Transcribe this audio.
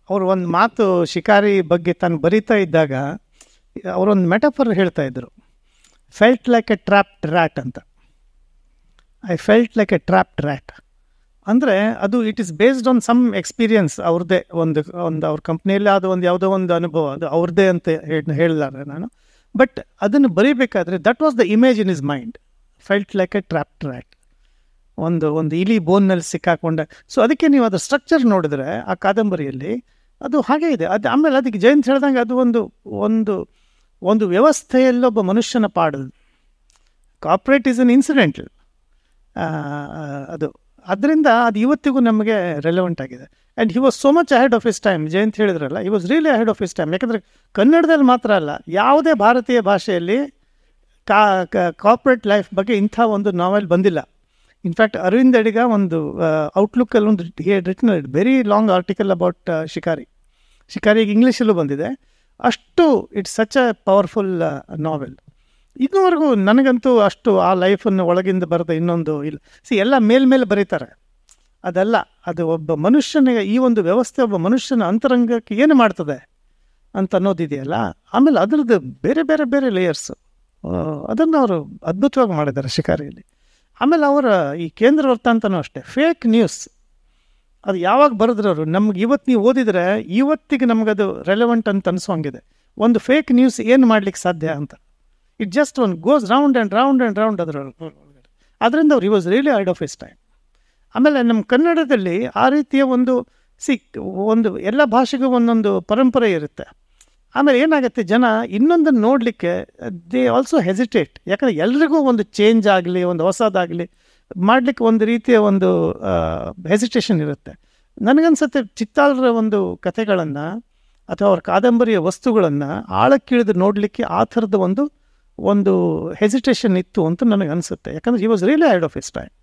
ಅವರು ಒಂದು ಮಾತು ಶಿಕಾರಿ ಬಗ್ಗೆ ತಾನು ಬರಿತಾ ಇದ್ದಾಗ ಅವರೊಂದು ಮೆಟಫರ್ ಹೇಳ್ತಾ ಇದ್ರು felt like a trapped rat ಅಂತ I felt like a trapped rat ಅಂದರೆ ಅದು it is based on some experience ಅವ್ರದ್ದೇ ಒಂದು ಒಂದು ಅವ್ರ ಕಂಪ್ನಿಯಲ್ಲಿ ಅದು ಒಂದು ಯಾವುದೋ ಒಂದು ಅನುಭವ ಅದು ಅವ್ರದ್ದೇ ಅಂತ ಹೇಳಿ ಹೇಳಿದ್ದಾರೆ ನಾನು ಬಟ್ ಅದನ್ನು ಬರೀಬೇಕಾದ್ರೆ that was the image in his mind felt like a trapped rat ಒಂದು ಒಂದು ಇಲಿ ಬೋನ್ನಲ್ಲಿ ಸಿಕ್ಕಾಕೊಂಡ ಸೊ ಅದಕ್ಕೆ ನೀವು ಅದರ ಸ್ಟ್ರಕ್ಚರ್ ನೋಡಿದ್ರೆ ಆ ಕಾದಂಬರಿಯಲ್ಲಿ ಅದು ಹಾಗೇ ಇದೆ ಅದು ಆಮೇಲೆ ಅದಕ್ಕೆ ಜಯಂತ್ ಹೇಳ್ದಂಗೆ ಅದು ಒಂದು ಒಂದು ಒಂದು ವ್ಯವಸ್ಥೆಯಲ್ಲಿ ಒಬ್ಬ ಮನುಷ್ಯನ ಪಾಡು ಕಾರ್ಪೊರೇಟ್ ಈಸ್ ಅನ್ ಇನ್ಸಿಡೆಂಟಲ್ ಅದು ಅದರಿಂದ ಅದು ಇವತ್ತಿಗೂ ನಮಗೆ ರೆಲೆವೆಂಟ್ ಆಗಿದೆ and he was so much ahead of his time Jayant ಹೇಳಿದ್ರಲ್ಲ he was really ahead of his time ಯಾಕಂದರೆ ಕನ್ನಡದಲ್ಲಿ ಮಾತ್ರ ಅಲ್ಲ ಯಾವುದೇ ಭಾರತೀಯ ಭಾಷೆಯಲ್ಲಿ ಕಾ ಕಾರ್ಪೊರೇಟ್ ಲೈಫ್ ಬಗ್ಗೆ ಇಂಥ ಒಂದು ನಾವೆಲ್ ಬಂದಿಲ್ಲ ಇನ್ಫ್ಯಾಕ್ಟ್ ಅರವಿಂದ್ ಅಡಿಗ ಒಂದು ಔಟ್ಲುಕ್ಕಲ್ಲಿ ಒಂದು written very long article about Shikari ಶಿಕಾರಿಗೆ ಇಂಗ್ಲೀಷಲ್ಲೂ ಬಂದಿದೆ ಅಷ್ಟು it's such a powerful novel ಇನ್ನೂವರೆಗೂ ನನಗಂತೂ ಅಷ್ಟು ಆ ಲೈಫನ್ನು ಒಳಗಿಂದ ಬರೆದ ಇನ್ನೊಂದು ಇಲ್ಲ ಸಿ ಎಲ್ಲ ಮೇಲ್ಮೇಲೆ ಬರೀತಾರೆ ಅದಲ್ಲ ಅದು ಒಬ್ಬ ಮನುಷ್ಯನಿಗೆ ಈ ಒಂದು ವ್ಯವಸ್ಥೆ ಒಬ್ಬ ಮನುಷ್ಯನ ಅಂತರಂಗಕ್ಕೆ ಏನು ಮಾಡ್ತದೆ ಅಂತ ಅನ್ನೋದಿದೆಯಲ್ಲ ಆಮೇಲೆ ಅದರದ್ದು ಬೇರೆ ಬೇರೆ ಬೇರೆ ಲೇಯರ್ಸು ಅದನ್ನು ಅವರು ಅದ್ಭುತವಾಗಿ ಮಾಡಿದ್ದಾರೆ ಶಿಕಾರಿಯಲ್ಲಿ ಆಮೇಲೆ ಅವರ ಈ ಕೇಂದ್ರ ವೃತ್ತಾಂತನೂ ಅಷ್ಟೇ ಫೇಕ್ ನ್ಯೂಸ್ ಅದು ಯಾವಾಗ ಬರೆದ್ರವರು ನಮ್ಗೆ ಇವತ್ತು ನೀವು ಓದಿದರೆ ಇವತ್ತಿಗೆ ನಮಗದು ರೆಲೆವೆಂಟ್ ಅಂತ ಅನಿಸೋಂಗಿದೆ ಒಂದು ಫೇಕ್ ನ್ಯೂಸ್ ಏನು ಮಾಡ್ಲಿಕ್ಕೆ ಸಾಧ್ಯ ಅಂತ it just on goes round and round and round ಅದರ ಅದರಿಂದ ಅವ್ರು he was really ahead of his time ಆಮೇಲೆ ನಮ್ಮ ಕನ್ನಡದಲ್ಲಿ ಆ ರೀತಿಯ ಒಂದು ಸಿ ಒಂದು ಎಲ್ಲ ಭಾಷೆಗೂ ಒಂದೊಂದು ಪರಂಪರೆ ಇರುತ್ತೆ ಆಮೇಲೆ ಏನಾಗುತ್ತೆ ಜನ ಇನ್ನೊಂದನ್ನು ನೋಡಲಿಕ್ಕೆ ದೇ ಆಲ್ಸೋ ಹೆಸಿಟೇಟ್ ಯಾಕಂದರೆ ಎಲ್ರಿಗೂ ಒಂದು ಚೇಂಜ್ ಆಗಲಿ ಒಂದು ಹೊಸದಾಗಲಿ ಮಾಡಲಿಕ್ಕೆ ಒಂದು ರೀತಿಯ ಒಂದು ಹೆಸಿಟೇಷನ್ ಇರುತ್ತೆ ನನಗನ್ಸುತ್ತೆ ಚಿತ್ತಾಲರ ಒಂದು ಕಥೆಗಳನ್ನು ಅಥವಾ ಅವ್ರ ಕಾದಂಬರಿಯ ವಸ್ತುಗಳನ್ನು ಆಳಕ್ಕಿಳಿದು ನೋಡಲಿಕ್ಕೆ ಆ ಥರದ ಒಂದು ಒಂದು ಹೆಸಿಟೇಷನ್ ಇತ್ತು ಅಂತ ನನಗೆ ಅನಿಸುತ್ತೆ ಯಾಕಂದರೆ he was really ahead of his time